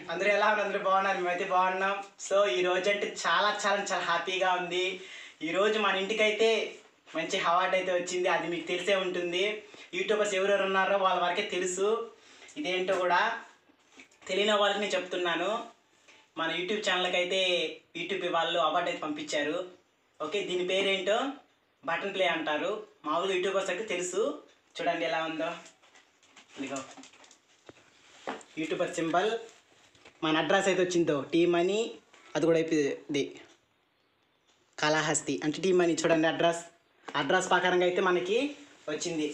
అందరూ ఎలా ఉన్నారు అందరూ బాగున్నారు మేమైతే బాగున్నాం సో ఈ రోజు అంటే చాలా చాలా చాలా హ్యాపీగా ఉంది ఈ రోజు మన ఇంటికైతే మంచి అవార్డు అయితే వచ్చింది అది మీకు తెలిసే ఉంటుంది యూట్యూబర్స్ ఎవరెవరు ఉన్నారో వాళ్ళ వరకే తెలుసు ఇదేంటో కూడా తెలియని వాళ్ళకి నేను చెప్తున్నాను మన యూట్యూబ్ ఛానల్కి అయితే యూట్యూబ్ వాళ్ళు అవార్డు అయితే పంపించారు ఓకే దీని పేరేంటో బటన్ ప్లే అంటారు మామూలుగా యూట్యూబర్స్ అయితే తెలుసు చూడండి ఎలా ఉందో ఇదిగో యూట్యూబర్ సింబల్ మన అడ్రస్ అయితే వచ్చిందో టీ మనీ అది కూడా అయిపోయింది కాళహస్తి అంటే టీ మనీ చూడండి అడ్రస్ అడ్రస్ ప్రకారంగా అయితే మనకి వచ్చింది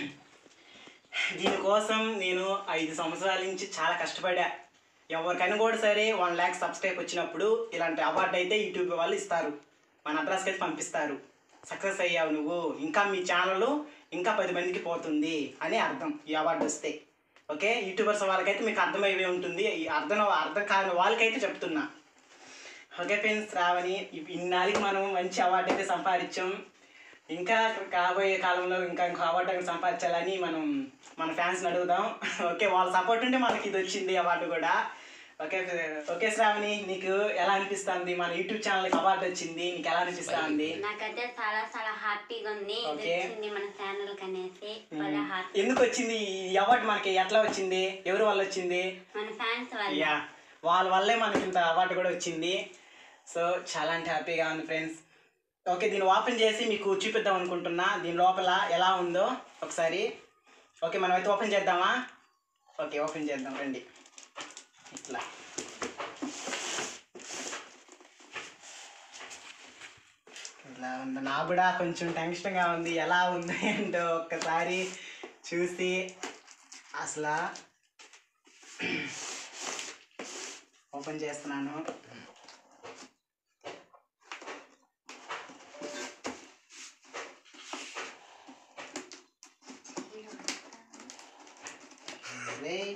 దీనికోసం నేను ఐదు సంవత్సరాల నుంచి చాలా కష్టపడా ఎవరికైనా కూడా సరే వన్ ల్యాక్ సబ్స్క్రైబ్ వచ్చినప్పుడు ఇలాంటి అవార్డు అయితే యూట్యూబ్ వాళ్ళు ఇస్తారు మన అడ్రస్కి అయితే పంపిస్తారు సక్సెస్ అయ్యావు నువ్వు ఇంకా మీ ఛానల్ ఇంకా పది మందికి పోతుంది అని అర్థం ఈ అవార్డు వస్తే ఓకే యూట్యూబర్స్ వాళ్ళకైతే మీకు అర్థమైవే ఉంటుంది ఈ అర్థం అర్థం కాని వాళ్ళకైతే చెప్తున్నా ఓకే ఫ్రెండ్స్ రావని ఇప్- ఇన్నాళ్ళకి మనం మంచి అవార్డు అయితే సంపాదించాం ఇంకా కాబోయే కాలంలో ఇంకా ఇంకో అవార్డు అనేది సంపాదించాలని మనం మన ఫ్యాన్స్ని అడుగుదాం ఓకే వాళ్ళ సపోర్ట్ ఉంటే మనకి ఇది వచ్చింది అవార్డు కూడా ఓకే ఓకే శ్రావణి నీకు ఎలా అనిపిస్తుంది మన యూట్యూబ్ ఛానల్కి అవార్డు వచ్చింది నీకు ఎలా అనిపిస్తుంది నాకైతే చాలా చాలా హ్యాపీగా ఉంది ఇది ఓకే. వచ్చింది మన ఛానల్ కనేసి చాలా హ్యాపీ ఎందుకు వచ్చింది ఈ అవార్డు మనకి ఎట్లా వచ్చింది ఎవరి వల్ల వచ్చింది మన ఫ్యాన్స్ వల్ల యా వాళ్ళ వల్లే మనకి ఇంత అవార్డు కూడా వచ్చింది సో చాలా అంటే హ్యాపీగా ఉంది ఫ్రెండ్స్ ఓకే దీన్ని ఓపెన్ చేసి మీకు చూపిద్దాం అనుకుంటున్నా దీని లోపల ఎలా ఉందో ఒకసారి ఓకే మనం అయితే ఓపెన్ చేద్దామా ఓకే ఓపెన్ చేద్దాం రండి ఇట్లా ఇట్లా ఉంది నాకు కూడా కొంచెం టెన్షన్గా ఉంది ఎలా ఉంది ఏంటో ఒక్కసారి చూసి అసలు ఓపెన్ చేస్తున్నాను Wait.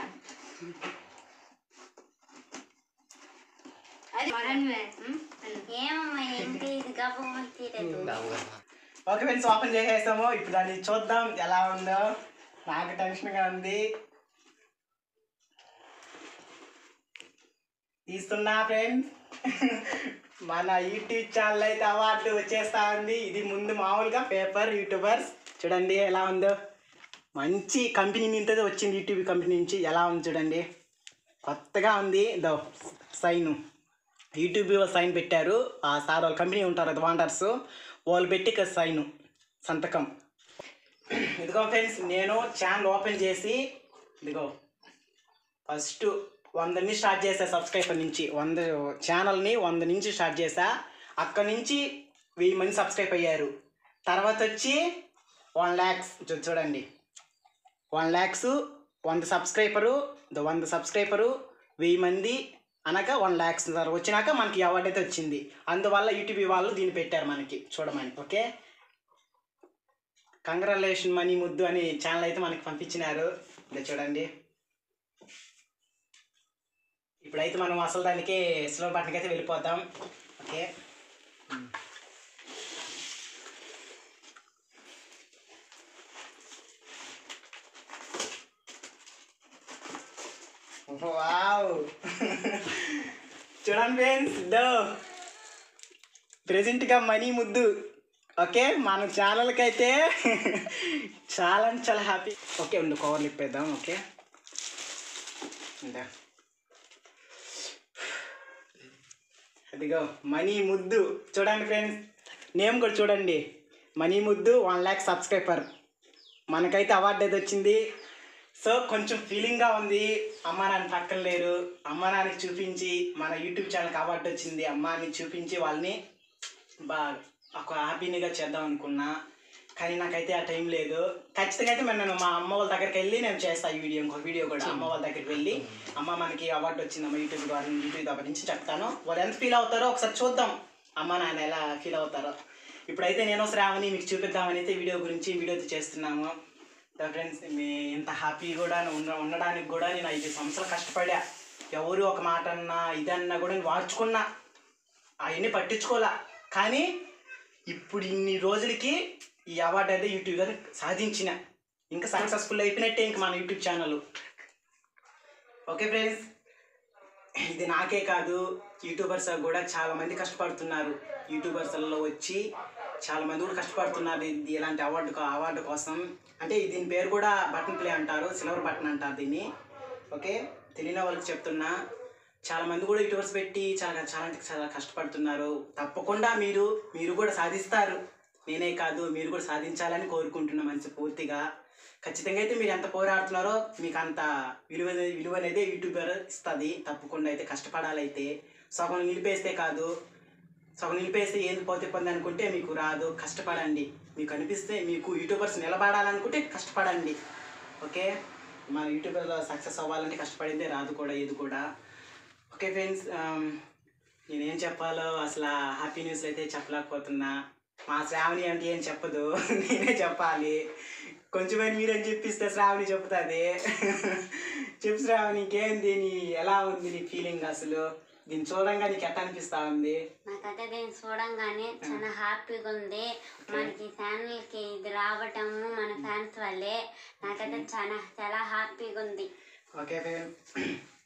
అది ఏమమ్మా ఏంటి ఇది గబ్బమ్మ తీరదు ఓకే ఫ్రెండ్స్ ఓపెన్ చేసేసాము ఇప్పుడు దాన్ని చూద్దాం ఎలా ఉందో నాకు టెన్షన్గా ఉంది తీస్తున్నా ఫ్రెండ్స్ మన యూట్యూబ్ ఛానల్ అయితే అవార్డు వచ్చేస్తా ఉంది ఇది ముందు మామూలుగా పేపర్ యూట్యూబర్స్ చూడండి ఎలా ఉందో మంచి కంపెనీ నుంచి వచ్చింది యూట్యూబ్ కంపెనీ నుంచి ఎలా ఉంది చూడండి కొత్తగా ఉంది ద సైన్ యూట్యూబ్ సైన్ పెట్టారు ఆ సార్ వాళ్ళ కంపెనీ ఉంటారు కదా వాండర్స్ వాళ్ళు పెట్టి ఇక సైన్ సంతకం ఇదిగో ఫ్రెండ్స్ నేను ఛానల్ ఓపెన్ చేసి ఇదిగో ఫస్ట్ వంద నుంచి స్టార్ట్ చేసా సబ్స్క్రైబర్ నుంచి వంద ఛానల్ని వంద నుంచి స్టార్ట్ చేసా అక్కడ నుంచి వెయ్యి మంది సబ్స్క్రైబ్ అయ్యారు తర్వాత వచ్చి వన్ ల్యాక్స్ చూడండి వన్ ల్యాక్స్ వంద సబ్స్క్రైబరు ద వంద సబ్స్క్రైబరు వెయ్యి మంది అనగా వన్ ల్యాక్స్ వచ్చినాక మనకి ఈ అవార్డు అయితే వచ్చింది అందువల్ల యూట్యూబ్ వాళ్ళు దీన్ని పెట్టారు మనకి చూడమని ఓకే కంగ్రాచులేషన్ మనీ ముద్దు అని ఛానల్ అయితే మనకి పంపించినారు ఇదే చూడండి ఇప్పుడైతే మనం అసలు దానికి స్లో బటన్కి అయితే వెళ్ళిపోతాం ఓకే వావ్ చూడండి ఫ్రెండ్స్ దో ప్రెజెంట్గా మనీ ముద్దు ఓకే మన ఛానల్కి అయితే చాలా అంటే చాలా హ్యాపీ ఓకే ఉండు కవర్లు ఇప్పేద్దాం ఓకే ఇందా అదిగో మనీ ముద్దు చూడండి ఫ్రెండ్స్ నేమ్ కూడా చూడండి మనీ ముద్దు వన్ ల్యాక్ సబ్స్క్రైబర్ మనకైతే అవార్డు అయితే వచ్చింది సో కొంచెం ఫీలింగ్గా ఉంది అమ్మ నాన్న పక్కన లేరు అమ్మ నాన్నకి చూపించి మన యూట్యూబ్ ఛానల్కి అవార్డు వచ్చింది అమ్మాని చూపించి వాళ్ళని బాగా ఒక హ్యాపీనిగా చేద్దాం అనుకున్నా కానీ నాకైతే ఆ టైం లేదు ఖచ్చితంగా అయితే మరి నేను మా అమ్మ వాళ్ళ దగ్గరికి వెళ్ళి నేను చేస్తాను ఈ వీడియో ఇంకో వీడియో కూడా అమ్మ వాళ్ళ దగ్గరికి వెళ్ళి అమ్మ మనకి అవార్డు వచ్చిందమ్మ యూట్యూబ్ ద్వారా యూట్యూబ్ దగ్గర నుంచి చెప్తాను వాళ్ళు ఎంత ఫీల్ అవుతారో ఒకసారి చూద్దాం అమ్మ నాన్న ఎలా ఫీల్ అవుతారో ఇప్పుడైతే నేను శ్రావణి మీకు చూపిద్దామని అయితే వీడియో గురించి వీడియో అయితే చేస్తున్నాము ఫ్రెండ్స్ మీ ఇంత హ్యాపీ కూడా ఉన్న ఉండడానికి కూడా నేను ఐదు సంవత్సరాలు కష్టపడా ఎవరు ఒక మాట అన్నా ఇదన్నా కూడా నేను వార్చుకున్నా అవన్నీ పట్టించుకోలే కానీ ఇప్పుడు ఇన్ని రోజులకి ఈ అవార్డు అయితే యూట్యూబ్ గారు సాధించిన ఇంకా సక్సెస్ఫుల్ అయిపోయినట్టే ఇంక మన యూట్యూబ్ ఛానల్ ఓకే ఫ్రెండ్స్ ఇది నాకే కాదు యూట్యూబర్స్ కూడా చాలా మంది కష్టపడుతున్నారు యూట్యూబర్స్లో వచ్చి చాలా మంది కూడా కష్టపడుతున్నారు ఇది ఇలాంటి అవార్డు అవార్డు కోసం అంటే దీని పేరు కూడా బటన్ ప్లే అంటారు సిల్వర్ బటన్ అంటారు దీన్ని ఓకే తెలియని వాళ్ళకి చెప్తున్నా చాలా మంది కూడా యూట్యూబర్స్ పెట్టి చాలా చాలా అంటే చాలా కష్టపడుతున్నారు తప్పకుండా మీరు మీరు కూడా సాధిస్తారు నేనే కాదు మీరు కూడా సాధించాలని కోరుకుంటున్నా మంచి పూర్తిగా ఖచ్చితంగా అయితే మీరు ఎంత పోరాడుతున్నారో మీకు అంత విలువ విలువ అనేది యూట్యూబర్ ఇస్తుంది తప్పకుండా అయితే కష్టపడాలి అయితే సగం నిలిపేస్తే కాదు సగం నిలిపేస్తే ఏంది పోతే పొంది అనుకుంటే మీకు రాదు కష్టపడండి మీకు అనిపిస్తే మీకు యూట్యూబర్స్ నిలబడాలనుకుంటే కష్టపడండి ఓకే మన యూట్యూబర్లో సక్సెస్ అవ్వాలంటే కష్టపడిందే రాదు కూడా ఏది కూడా ఓకే ఫ్రెండ్స్ నేనేం చెప్పాలో అసలు హ్యాపీ న్యూస్ అయితే చెప్పలేకపోతున్నా మా శ్రావణి అంటే ఏం చెప్పదు నేనే చెప్పాలి కొంచెమైనా మీరేం చెప్పిస్తే శ్రావణి చెప్తుంది చెప్పు శ్రావణి ఇంకేంది నీ ఎలా ఉంది నీ ఫీలింగ్ అసలు దీన్ని చూడంగా నీకు ఎట్లా అనిపిస్తా ఉంది నాకైతే దీన్ని చూడంగానే చాలా హ్యాపీగా ఉంది మనకి ఛానల్ కి ఇది రావటము మన ఫ్యాన్స్ వల్లే నాకైతే చాలా చాలా హ్యాపీగా ఉంది ఓకే ఫ్రెండ్స్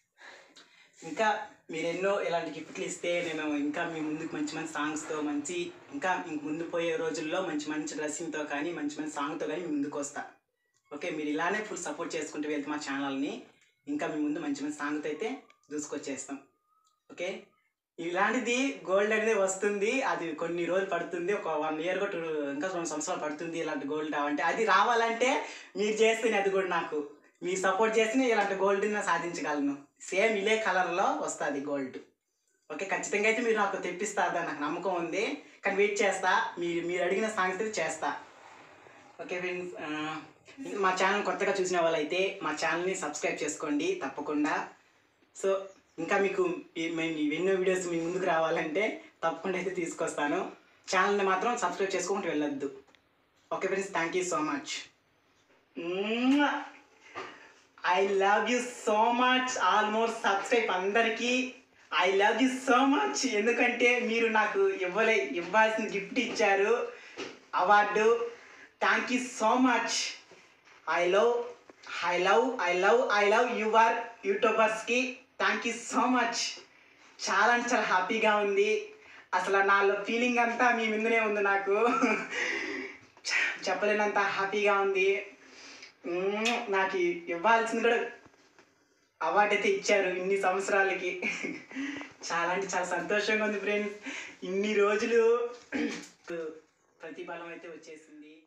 ఇంకా మీరు ఎన్నో ఇలాంటి గిఫ్ట్లు ఇస్తే నేను ఇంకా మీ ముందుకు మంచి మంచి సాంగ్స్తో మంచి ఇంకా ఇంక ముందు పోయే రోజుల్లో మంచి మంచి డ్రెస్సింగ్తో కానీ మంచి మంచి సాంగ్తో కానీ మీ ముందుకు వస్తా ఓకే మీరు ఇలానే ఫుల్ సపోర్ట్ చేసుకుంటూ వెళ్తే మా ఛానల్ని ఇంకా మీ ముందు మంచి మంచి సాంగ్తో అయితే దూసుకొచ్చేస్తాం ఓకే ఇలాంటిది గోల్డ్ అనేది వస్తుంది అది కొన్ని రోజులు పడుతుంది ఒక వన్ ఇయర్ టూ ఇంకా రెండు సంవత్సరాలు పడుతుంది ఇలాంటి గోల్డ్ రావాలంటే అది రావాలంటే మీరు చేస్తేనే అది కూడా నాకు మీరు సపోర్ట్ చేస్తేనే ఇలాంటి గోల్డ్ సాధించగలను సేమ్ ఇదే కలర్లో వస్తుంది గోల్డ్ ఓకే ఖచ్చితంగా అయితే మీరు నాకు తెప్పిస్తారని నాకు నమ్మకం ఉంది కానీ వెయిట్ చేస్తా మీరు మీరు అడిగిన సాంగ్స్ అయితే చేస్తా ఓకే ఫ్రెండ్స్ మా ఛానల్ కొత్తగా చూసిన వాళ్ళైతే మా ఛానల్ని సబ్స్క్రైబ్ చేసుకోండి తప్పకుండా సో ఇంకా మీకు ఈ- మేము ఈ ఎన్నో వీడియోస్ మీ ముందుకు రావాలంటే తప్పకుండా అయితే తీసుకొస్తాను ఛానల్ని మాత్రం సబ్స్క్రైబ్ చేసుకుంటూ వెళ్ళొద్దు okay friends thank you so much I love you so much almost subscribe అందరికీ I love you so much ఎందుకంటే మీరు నాకు ఇవ్వలే ఇవ్వాల్సిన గిఫ్ట్ ఇచ్చారు award thank you so much I love I love I love I love your యూట్యూబర్స్కి thank you so much చాలా అంటే చాలా హ్యాపీగా ఉంది అసలు నాలో ఫీలింగ్ అంతా మీ ముందునే ఉంది నాకు చెప్పలేనంత హ్యాపీగా ఉంది మ్మ్. నాకు ఇవ్వాల్సింది కూడా అవార్డు అయితే ఇచ్చారు ఇన్ని సంవత్సరాలకి చాలా అంటే చాలా సంతోషంగా ఉంది ఫ్రెండ్స్ ఇన్ని రోజులు ప్రతిఫలం అయితే వచ్చేసింది